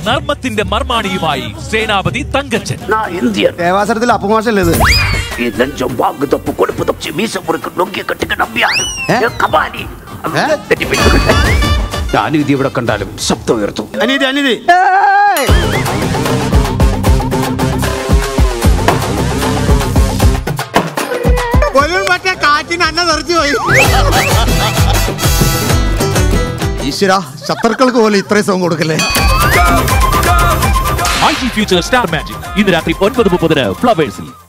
നർമ്മത്തിന്റെ മർമാണിയുമായി സേനാപതി തങ്കച്ചൻ நான் இந்தியன் ദേവാസരത്തിൽ അപ്പുമാഷല്ലേ ഇത് இது லஞ்சம் வாங்கு தப்பு கொடுப்பு தப்பு மீச முறுக்கு நொங்கிய கட்டுக்க நம்பியாரு ഏ? கபாலி ഏ? ഞാൻ ഇത് ഇവിടെ കണ്ടാലും ശബ്ദം ഉയർത്തും അനീതി അനീതി മറ്റേ കാറ്റിന് അന്ന തെറിച്ചു പോയി ഈശ്വര ശത്രുക്കൾക്ക് പോലും ഇത്രയും സുഖം കൊടുക്കല്ലേ I T future star magic ഇന്ന് രാത്രി ഒൻപത് മുപ്പതിന് ഫ്ലവേഴ്സിൽ